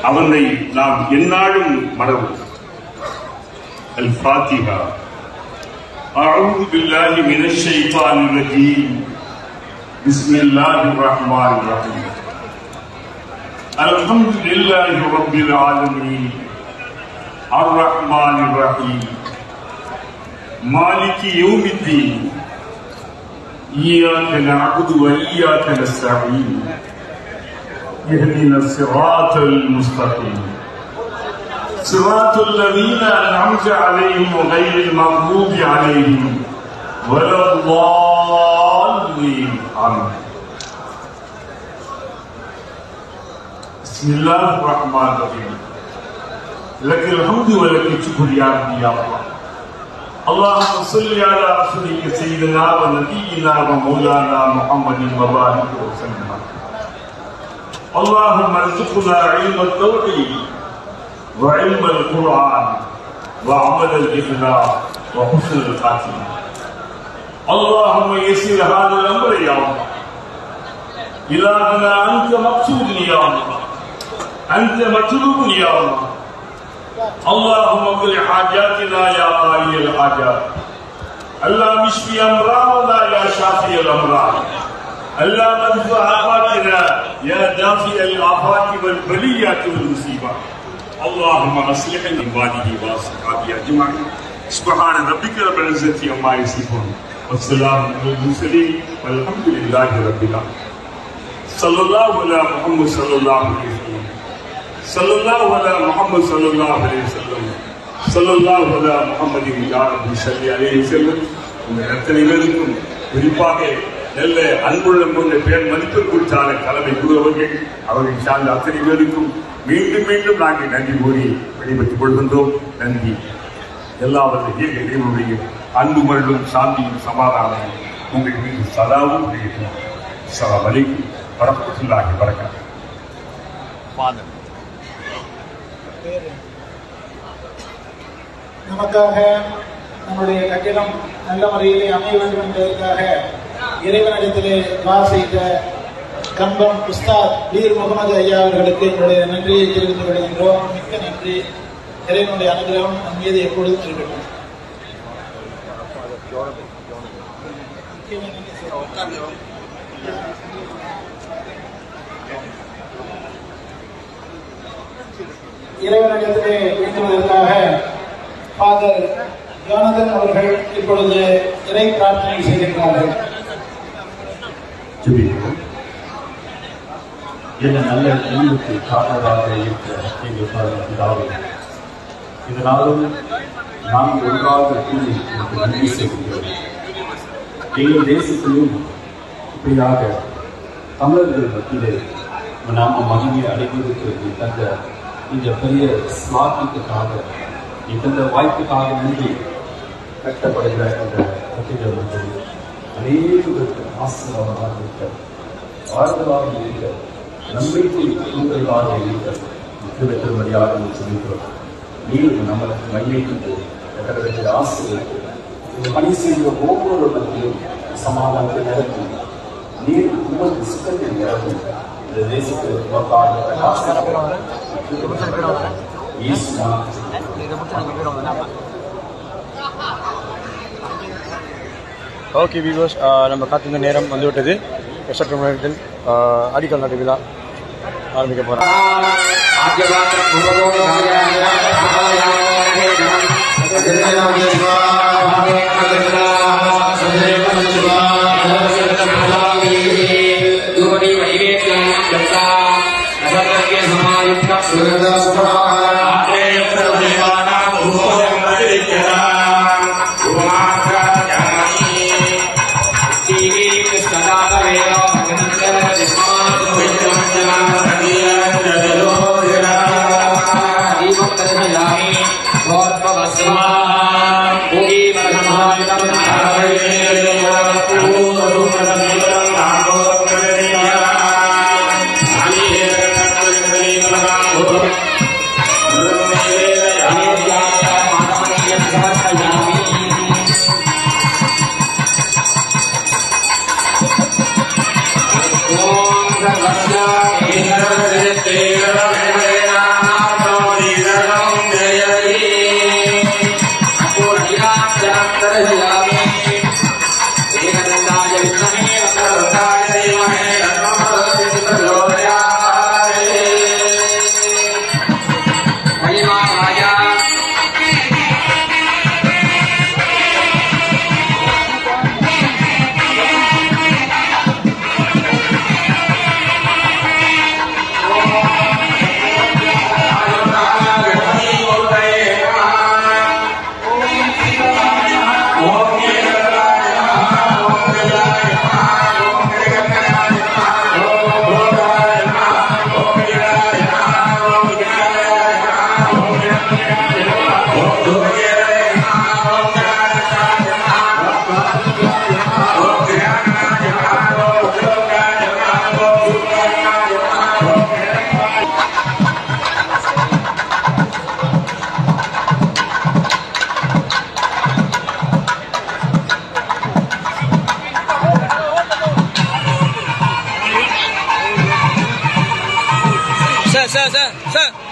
அவனை நாம் எந்நாளும் மறவோம் அல் ஃபாத்திஹா أعوذ بالله من الشيطان الرجيم بسم الله الرحمن الرحيم الحمد لله رب العالمين الرحمن الرحيم مالك يوم الدين إياك نعبد وإياك نستعين اهدنا الصراط المستقيم صراط الذين أنعمت عليهم غير المغضوب عليهم ولا الضالين آمين بسم الله الرحمن الرحيم لك الحمد ولك الشكر يا ربي يا الله اللهم صل على رسولك سيدنا ونبينا ومولانا محمد وبارك وسلم اللهم ارزقنا علم التوحيد وعلم القرآن وعمل الإخلاص وحسن الخاتمة اللهم يسر هذا الأمر يا الله إلهنا أنت مقصود يا الله أنت مطلوب يا الله اللهم اقض حاجاتنا يا قاضي الحاجات اللهم اشف أمراضنا يا شافي الأمراض اللهم ادفع آفاتنا يا دافع الآفات والبليات والمصيبات اللهم اصلح عباده واصحابه اجمعين سبحان ربك رب العزه عما يصفون والسلام على المرسلين والحمد لله رب العالمين صلى الله على محمد صلى الله عليه وسلم صلى الله على محمد صلى الله عليه وسلم صلى الله على محمد يا رب صل عليه وسلم உங்கள் அத்தனை பேருக்கும் குறிப்பாக நல்ல அன்புள்ள முன்ன பேர் மதிப்பிற்குத்தான தலைமை குருவர்கள் அவர்கள் சார்ந்த அத்தனை பேருக்கும் மீண்டும் மீண்டும் நாங்கள் நன்றி கூறி வெளிப்பட்டுக் கொள்கின்றோம் நன்றி எல்லாவற்றை இயக்க இறைவனுடைய அன்பு மருளும் சாந்தியும் சமாதானமும் உங்கள் மீது சதாவும் இருக்கிறோம் சலாம் அலைக்கும் வரப்பட்டுள்ளாகி வரக்காது நமக்காக நம்முடைய கட்டிடம் நல்ல முறையிலே அமைய வேண்டும் என்பதற்காக இறைவனிடத்திலே துவா செய்த கம்பம் உஸ்தாத் பீர் முகமது ஐயா அவர்களுக்கு என்னுடைய நன்றியை தெரிவித்துக் கொள்கின்றோம் மிக்க நன்றி இறைவனுடைய அனுகிரகம் நம் மீது எப்பொழுதும் இருக்கட்டும் இறைவனிடத்திலே வேண்டுவதற்காக ஃபாதர் ஜோனதன் அவர்கள் இப்பொழுது இறை பிரார்த்தனை செய்கின்றார்கள் ஜெபிக்கிறோம் என்ன நல்ல ஈவுக்கு காரணமாக இருக்க எங்கள் பரம பிதாவே இந்த நாளும் நாம் ஒன்றாக கூடி உனக்கு நன்றி செய்கிறோம் எங்கள் தேசத்திலும் இப்படியாக தமிழர்கள் மத்தியிலே நாம மகிமையை அடைவதற்கு நீ தந்த இந்த பெரிய ஸ்லாத்திற்காக நீ தந்த வாய்ப்புக்காக நன்றி கட்டப்படுகிற இந்த கட்டிடம் வந்து அநேகருக்கு ஆசீர்வாதமாக இருக்க ஆறுதலாக இருக்க நம்பிக்கை தூண்டுதலாக இருக்க திருவெற்றுமடியாக சொல்லிக்கிறோம் நீர் நம்மளுக்கு மையைக்கு கட்டடத்தை ஆசிரியர் இந்த பணி செய்கிற ஒவ்வொரு மத்தியும் சமாதானத்தை நடத்தி நீர் உமது சுத்தத்தை நிரப்பி இந்த தேசத்தில் உமக்காக ஆசீர்வாதம் இயேசு நாமத்தில் ஓகே வியூவர்ஸ் நம்ம காத்திருந்த நேரம் வந்துவிட்டது சற்று நேரத்தில் அடிக்கல் நாட்டு விழா ஆரம்பிக்க போகிறோம் Thank you. Sir sir sir